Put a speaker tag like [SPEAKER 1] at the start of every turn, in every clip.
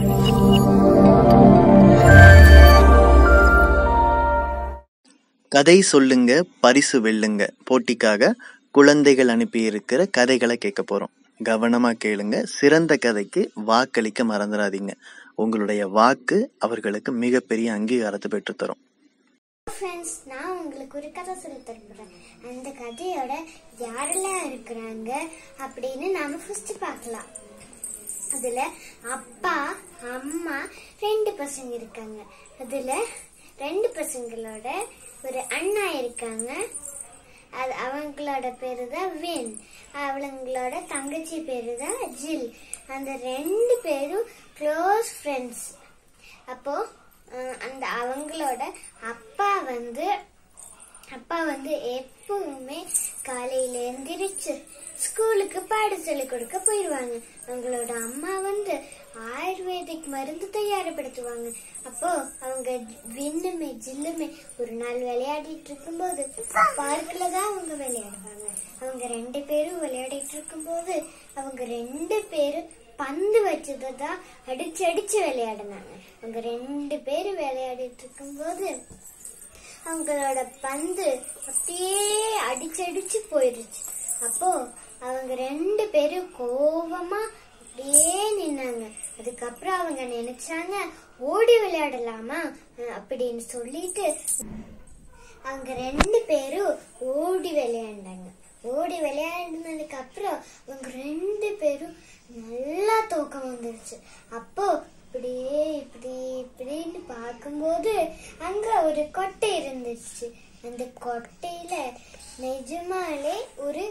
[SPEAKER 1] கதை சொல்லுங்க பரிசு வெல்லுங்க போட்டிக்காக குழந்தைகள் அனுப்பியிருக்கிற கதைகளை கேட்க போறோம் கவனமா கேளுங்க சிறந்த கதைக்கு வாக்களிக்க மறந்துடாதீங்க உங்களுடைய வாக்கு அவர்களுக்கு மிகப்பெரிய அங்கீகாரத்தை பெற்றுத்தரும்
[SPEAKER 2] ஃப்ரெண்ட்ஸ் நான் உங்களுக்கு ஒரு கதை சொல்லி தரப்போறேன் அந்த கதையோட யாரெல்லாம் இருக்கிறாங்க அப்படின்னு நாம ஃபர்ஸ்ட் பார்க்கலாம் அதுல அப்பா அம்மா ரெண்டு பசங்க இருக்காங்க அதுல ரெண்டு பசங்களோட ஒரு அண்ணா இருக்காங்க அது அவங்களோட பேரு தான் வின் அவங்களோட தங்கச்சி பேரு தான் ஜில் அந்த ரெண்டு பேரும் க்ளோஸ் ஃப்ரெண்ட்ஸ் அப்போ அஹ், அந்த அவங்களோட அப்பா வந்து அப்பா வந்து எப்பவுமே காலையில எந்திரிச்சு ஸ்கூலுக்கு பாட சொல்லி கொடுக்க போயிடுவாங்க அவங்களோட அம்மா வந்து ஆயுர்வேதிக் மருந்து தயார்படுத்துவாங்க அப்போ அவங்க விண்ணுமே ஜில்லுமே ஒரு நாள் விளையாடிட்டு இருக்கும்போது பார்க்ல தான் அவங்க விளையாடுவாங்க அவங்க ரெண்டு பேரும் விளையாடிட்டு இருக்கும்போது அவங்க ரெண்டு பேரும் பந்து வச்சதை தான் அடிச்சு அடிச்சு விளையாடினாங்க அவங்க ரெண்டு பேரும் விளையாடிட்டு இருக்கும்போது அவங்களோட பந்து அப்படியே அடிச்சு அடிச்சு போயிருச்சு அப்போ அவங்க ரெண்டு பேரும் கோவமா அப்படியே நின்னாங்க அதுக்கப்புறம் அவங்க நினைச்சாங்க ஓடி விளையாடலாமா அஹ் அப்படின்னு சொல்லிட்டு அவங்க ரெண்டு பேரும் ஓடி விளையாண்டாங்க ஓடி விளையாடினதுக்கு அப்புறம் அவங்க ரெண்டு பேரும் நல்லா தூக்கம் வந்துருச்சு அப்போ இப்படியே இப்படி இப்படின்னு பார்க்கும்போது அங்க ஒரு கொட்டை இருந்துச்சு அந்த கொட்டையில நிஜமாலே ஒரு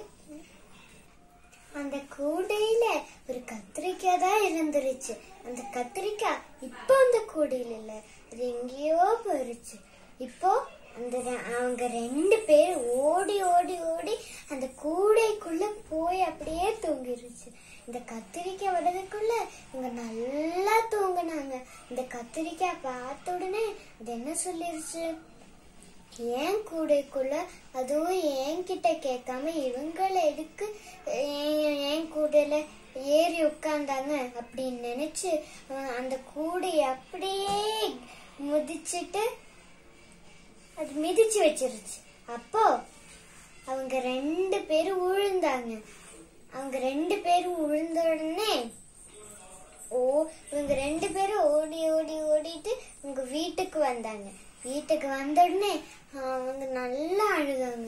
[SPEAKER 2] அந்த கூடையில ஒரு கத்திரிக்காய் தான் இருந்துருச்சு அந்த கத்திரிக்காய் இப்போ அந்த கூடையில இல்ல அது எங்கேயோ போயிருச்சு இப்போ அந்த ரெ- அவங்க ரெண்டு பேர் ஓடி ஓடி ஓடி அந்த கூடைக்குள்ள போய் அப்படியே தூங்கிருச்சு இந்த கத்திரிக்காய் வர்றதுக்குள்ள இவங்க நல்லா தூங்குனாங்க இந்த கத்திரிக்காய் பார்த்த உடனே அது என்ன சொல்லிருச்சு ஏன் கூடைக்குள்ள அதுவும் என்கிட்ட கேட்காம இவங்கள எதுக்கு ஏன் என் கூடையில ஏறி உட்கார்ந்தாங்க அப்படின்னு நினைச்சு அஹ் அந்த கூடையை அப்படியே முதிச்சிட்டு அது மிதிச்சு வச்சிருச்சு அப்போ அவங்க ரெண்டு பேரும் விழுந்தாங்க அவங்க ரெண்டு பேரும் விழுந்த உடனே ஓ இவங்க ரெண்டு பேரும் ஓடி ஓடி ஓடிட்டு உங்க வீட்டுக்கு வந்தாங்க வீட்டுக்கு வந்த உடனே அவங்க நல்லா அழுதாங்க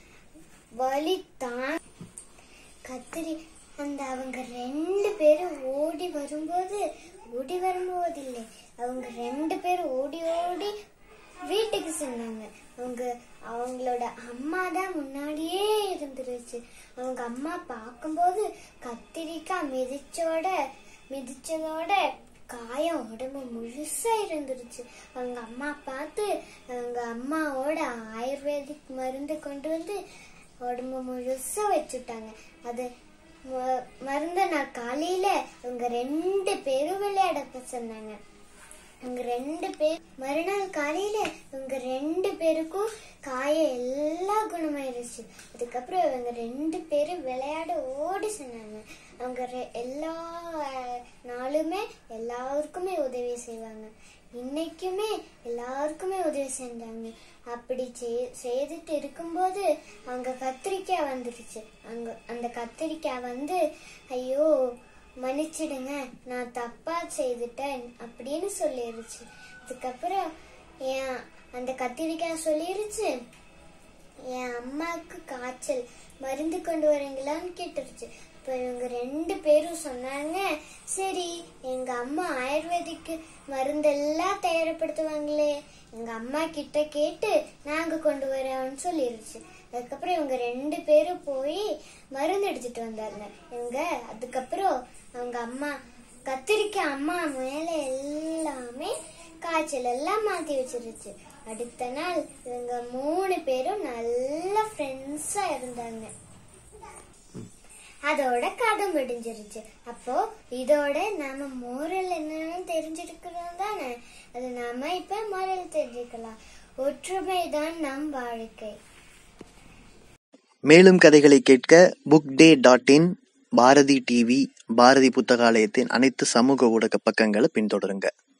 [SPEAKER 2] வலி தான் கத்திரி அந்த அவங்க ரெண்டு பேரும் ஓடி வரும்போது ஓடி வரும்போது இல்லை அவங்க ரெண்டு பேரும் ஓடி ஓடி வீட்டுக்கு சென்னாங்க அவங்க அவங்களோட அம்மா தான் முன்னாடியே இருந்துருச்சு அவங்க அம்மா பார்க்கும்போது கத்திரிக்காய் மிதிச்சோட மிதிச்சதோட காயம் உடம்பு முழுசா இருந்துருச்சு அவங்க அம்மா பார்த்து அவங்க அம்மாவோட ஆயுர்வேதிக் மருந்து கொண்டு வந்து உடம்பு முழுசா வச்சுட்டாங்க அது ம- மருந்த நான் காலையில அவங்க ரெண்டு பேரும் விளையாட போ சொன்னாங்க அவங்க ரெண்டு பேர் மறுநாள் காலையில இவங்க ரெண்டு பேருக்கும் காயம் எல்லாம் குணமாயிருச்சு அதுக்கப்புறம் இவங்க ரெண்டு பேரும் விளையாட ஓடி சொன்னாங்க அவங்க ரெ- எல்லா அஹ், நாளுமே எல்லாருக்குமே உதவி செய்வாங்க இன்னைக்குமே எல்லாருக்குமே உதவி செஞ்சாங்க அப்படி செய்- செய்துட்டு இருக்கும்போது அவங்க கத்திரிக்காய் வந்துருச்சு அங்க அந்த கத்திரிக்காய் வந்து ஐயோ மன்னிச்சிடுங்க நான் தப்பா செய்துட்டேன் அப்படின்னு சொல்லிருச்சு அதுக்கப்புறம் என் அந்த கத்திரிக்காய் சொல்லிருச்சு என் அம்மாவுக்கு காய்ச்சல் மருந்து கொண்டு வரீங்களான்னு கேட்டுருச்சு இப்போ இவங்க ரெண்டு பேரும் சொன்னாங்க சரி எங்க அம்மா ஆயுர்வேதிக்கு மருந்தெல்லாம் தயார்படுத்துவாங்களே எங்க அம்மா கிட்ட கேட்டு நாங்க கொண்டு வரோம்னு சொல்லிருச்சு அதுக்கப்புறம் இவங்க ரெண்டு பேரும் போய் மருந்து எடுத்துட்டு வந்தாங்க இவங்க அதுக்கப்புறம் அவங்க அம்மா கத்திரிக்காய் அம்மா மேல எல்லாமே காய்ச்சல் எல்லாம் மாத்தி வச்சிருச்சு அடுத்த நாள் இவங்க மூணு பேரும் நல்ல ஃப்ரெண்ட்ஸா இருந்தாங்க அதோட கதை முடிஞ்சிருச்சு அப்போ இதோட நாம மோரல் என்னன்னு தெரிஞ்சிருக்கிறோம் தானே அது நாம இப்ப மோரல் தெரிஞ்சுக்கலாம் ஒற்றுமை தான் நம் வாழ்க்கை
[SPEAKER 1] மேலும் கதைகளை கேட்க book day dot in Bharathi TV Bharathi புத்தகாலயத்தின் அனைத்து சமூக ஊடக பக்கங்களை பின்தொடருங்க